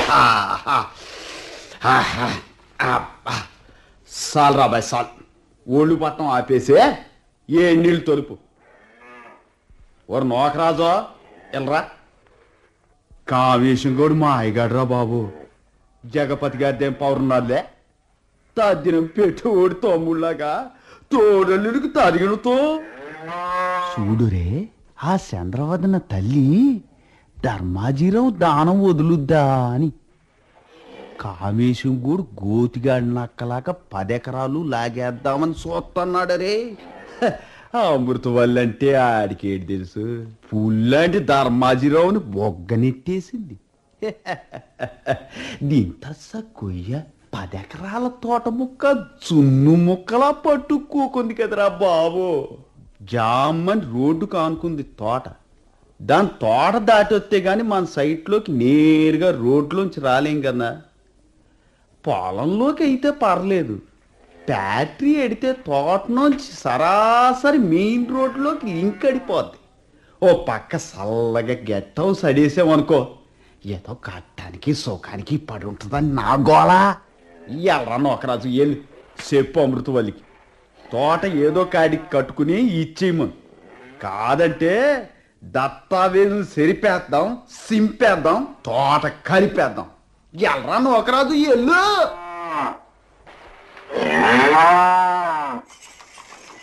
సాల్ రాబాయ్ సాల్ ఒళ్ళు పట్టం ఆపేసే ఏ నీళ్ళు తొలుపు ఓరు నోకరాజో ఎల్రా కావేశం కూడా మా అయ్యగాడురా బాబు జగపతి గారిదేం పౌరున్నారులే తద్దినం పెట్టి ఓడి తమ్ముళ్ళగా తోడల్లుడికి తరిగినతో చూడురే ఆ చంద్రవదన తల్లి ధర్మాజీరావు దానం వదులుద్దా అని కామేశం కూడా గోతిగాడి నక్కలాగా పదెకరాలు లాగేద్దామని చూస్తున్నాడరే హ, ఆ అమృత వల్లంటే ఆడికేటి తెలుసు పుల్లాంటి ధర్మాజీరావుని బొగ్గనెట్టేసింది దీంతస్స కొయ్య పదెకరాల తోట ముక్క చున్ను ముక్కలా పట్టుకోకుంది కదరా బాబు జామ్మని రోడ్డు కానుకుంది తోట దాని తోట దాటి వస్తే గాని మన సైట్లోకి నేరుగా రోడ్లోంచి రాలేం కదా పొలంలోకి అయితే పర్లేదు ఫ్యాక్టరీ ఎడితే తోట నుంచి సరాసరి మెయిన్ రోడ్లోకి లింక్ అడిపోద్ది ఓ పక్క చల్లగా గెట్ హౌస్ అడేసామనుకో ఏదో కట్టానికి సుఖానికి పడి ఉంటుందని నా గోళ ఎల్రా నోకరాజు వెళ్ళి చెప్పు అమృతవల్లికి తోట ఏదో కాడికి కట్టుకుని ఇచ్చేయమను కాదంటే దత్తావేలు సెరిపేద్దాం సింపేద్దాం తోట కలిపేద్దాం ఎల్రా నోకరాజు ఎల్లు